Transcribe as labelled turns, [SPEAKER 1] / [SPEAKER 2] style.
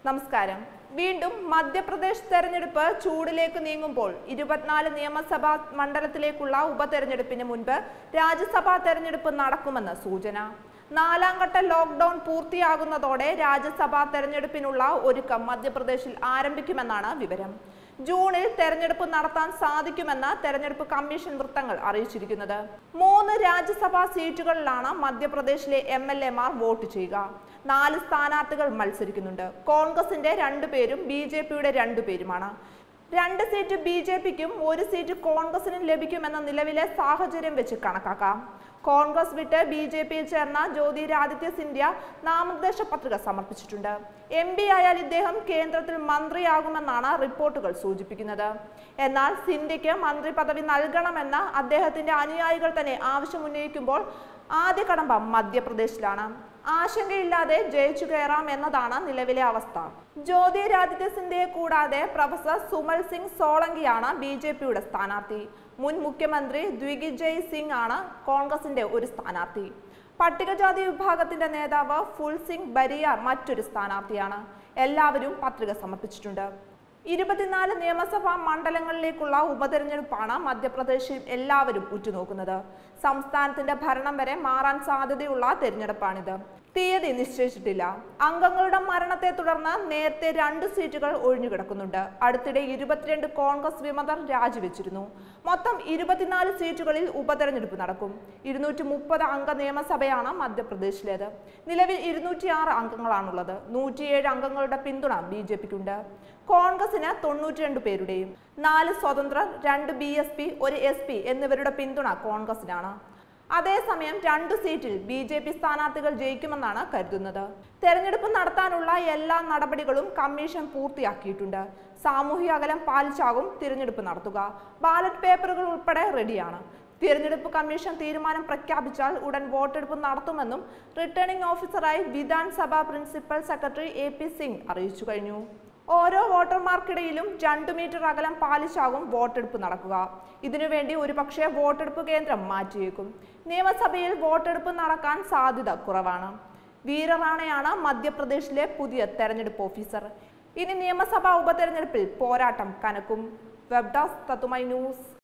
[SPEAKER 1] നമസ്കാരം വീണ്ടും മധ്യപ്രദേശ് തെരഞ്ഞെടുപ്പ് ചൂടിലേക്ക് നീങ്ങുമ്പോൾ ഇരുപത്തിനാല് നിയമസഭാ മണ്ഡലത്തിലേക്കുള്ള ഉപതെരഞ്ഞെടുപ്പിന് മുൻപ് രാജ്യസഭാ തെരഞ്ഞെടുപ്പ് നടക്കുമെന്ന് സൂചന നാലാം ഘട്ട ലോക്ക്ഡൌൺ പൂർത്തിയാകുന്നതോടെ രാജ്യസഭാ തെരഞ്ഞെടുപ്പിനുള്ള ഒരുക്കം മധ്യപ്രദേശിൽ ആരംഭിക്കുമെന്നാണ് വിവരം ജൂണിൽ തെരഞ്ഞെടുപ്പ് നടത്താൻ സാധിക്കുമെന്ന് തെരഞ്ഞെടുപ്പ് കമ്മീഷൻ വൃത്തങ്ങൾ അറിയിച്ചിരിക്കുന്നത് മൂന്ന് രാജ്യസഭാ സീറ്റുകളിലാണ് മധ്യപ്രദേശിലെ എം എൽ എമാർ വോട്ട് ചെയ്യുക നാല് സ്ഥാനാർത്ഥികൾ മത്സരിക്കുന്നുണ്ട് കോൺഗ്രസിന്റെ രണ്ടുപേരും ബി ജെ പിയുടെ രണ്ടുപേരുമാണ് രണ്ട് സീറ്റ് ബി ജെ പിക്കും ഒരു സീറ്റ് കോൺഗ്രസിനും ലഭിക്കുമെന്ന നിലവിലെ സാഹചര്യം വെച്ച് കണക്കാക്കാം കോൺഗ്രസ് വിട്ട് ബി ജെ പിയിൽ ചേർന്ന ജ്യോതിരാദിത്യ സിന്ധ്യ നാമനിർദ്ദേശ പത്രിക സമർപ്പിച്ചിട്ടുണ്ട് എം പി ആയാൽ ഇദ്ദേഹം കേന്ദ്രത്തിൽ മന്ത്രിയാകുമെന്നാണ് റിപ്പോർട്ടുകൾ സൂചിപ്പിക്കുന്നത് എന്നാൽ സിന്ധ്യയ്ക്ക് മന്ത്രി പദവി നൽകണമെന്ന് അദ്ദേഹത്തിന്റെ അനുയായികൾ തന്നെ ആവശ്യമുന്നയിക്കുമ്പോൾ ആദ്യ കടമ്പ മധ്യപ്രദേശിലാണ് ആശങ്കയില്ലാതെ ജയിച്ചു കയറാം എന്നതാണ് നിലവിലെ അവസ്ഥ ജ്യോതിരാദിത്യ സിന്ധ്യയെ കൂടാതെ പ്രൊഫസർ സുമൽ സിംഗ് സോളങ്കിയാണ് ബി ജെ പിയുടെ സ്ഥാനാർത്ഥി മുൻ മുഖ്യമന്ത്രി ദ്വിഗിജയ് സിംഗ് ആണ് കോൺഗ്രസിന്റെ ഒരു സ്ഥാനാർത്ഥി പട്ടികജാതി വിഭാഗത്തിന്റെ നേതാവ് ഫുൽ സിംഗ് ബരിയ മറ്റൊരു സ്ഥാനാർത്ഥിയാണ് എല്ലാവരും പത്രിക സമർപ്പിച്ചിട്ടുണ്ട് ഇരുപത്തിനാല് നിയമസഭാ മണ്ഡലങ്ങളിലേക്കുള്ള ഉപതെരഞ്ഞെടുപ്പാണ് മധ്യപ്രദേശിൽ എല്ലാവരും ഉറ്റുനോക്കുന്നത് സംസ്ഥാനത്തിന്റെ ഭരണം വരെ മാറാൻ സാധ്യതയുള്ള തെരഞ്ഞെടുപ്പാണിത് തീയതി നിശ്ചയിച്ചിട്ടില്ല അംഗങ്ങളുടെ മരണത്തെ തുടർന്ന് നേരത്തെ രണ്ട് സീറ്റുകൾ ഒഴിഞ്ഞുകിടക്കുന്നുണ്ട് അടുത്തിടെ ഇരുപത്തിരണ്ട് കോൺഗ്രസ് വിമതർ രാജിവെച്ചിരുന്നു മൊത്തം ഇരുപത്തിനാല് സീറ്റുകളിൽ ഉപതെരഞ്ഞെടുപ്പ് നടക്കും ഇരുന്നൂറ്റി മുപ്പത് അംഗ നിയമസഭയാണ് മധ്യപ്രദേശിലേത് നിലവിൽ ഇരുന്നൂറ്റിയാറ് അംഗങ്ങളാണുള്ളത് നൂറ്റിയേഴ് അംഗങ്ങളുടെ പിന്തുണ ബി ജെ പിക്കുണ്ട് കോൺഗ്രസിന് തൊണ്ണൂറ്റിരണ്ട് പേരുടെയും നാല് സ്വതന്ത്രർ രണ്ട് ബി എസ് പി ഒരു എസ് പി എന്നിവരുടെ പിന്തുണ കോൺഗ്രസിനാണ് അതേസമയം രണ്ടു സീറ്റിൽ ബി ജെ പി സ്ഥാനാർത്ഥികൾ ജയിക്കുമെന്നാണ് കരുതുന്നത് തെരഞ്ഞെടുപ്പ് നടത്താനുള്ള എല്ലാ നടപടികളും കമ്മീഷൻ പൂർത്തിയാക്കിയിട്ടുണ്ട് സാമൂഹിക അകലം പാലിച്ചാകും തിരഞ്ഞെടുപ്പ് നടത്തുക ബാലറ്റ് പേപ്പറുകൾ ഉൾപ്പെടെ റെഡിയാണ് തിരഞ്ഞെടുപ്പ് കമ്മീഷൻ തീരുമാനം പ്രഖ്യാപിച്ചാൽ ഉടൻ വോട്ടെടുപ്പ് നടത്തുമെന്നും റിട്ടേണിംഗ് ഓഫീസറായി Vidhan Sabha principal secretary A P Singh അറിയിച്ചു കഴിഞ്ഞു ഓരോ വോട്ടർമാർക്കിടയിലും രണ്ടു മീറ്റർ അകലം പാലിച്ചാകും വോട്ടെടുപ്പ് നടക്കുക ഇതിനുവേണ്ടി ഒരുപക്ഷെ വോട്ടെടുപ്പ് കേന്ദ്രം മാറ്റിയേക്കും നിയമസഭയിൽ വോട്ടെടുപ്പ് നടക്കാൻ സാധ്യത കുറവാണ് വീരറാണയാണ് മധ്യപ്രദേശിലെ പുതിയ തെരഞ്ഞെടുപ്പ് ഓഫീസർ ഇനി നിയമസഭാ ഉപതെരഞ്ഞെടുപ്പിൽ പോരാട്ടം കനക്കും വെബ് ഡെസ്ക് തത്തുമൈ ന്യൂസ്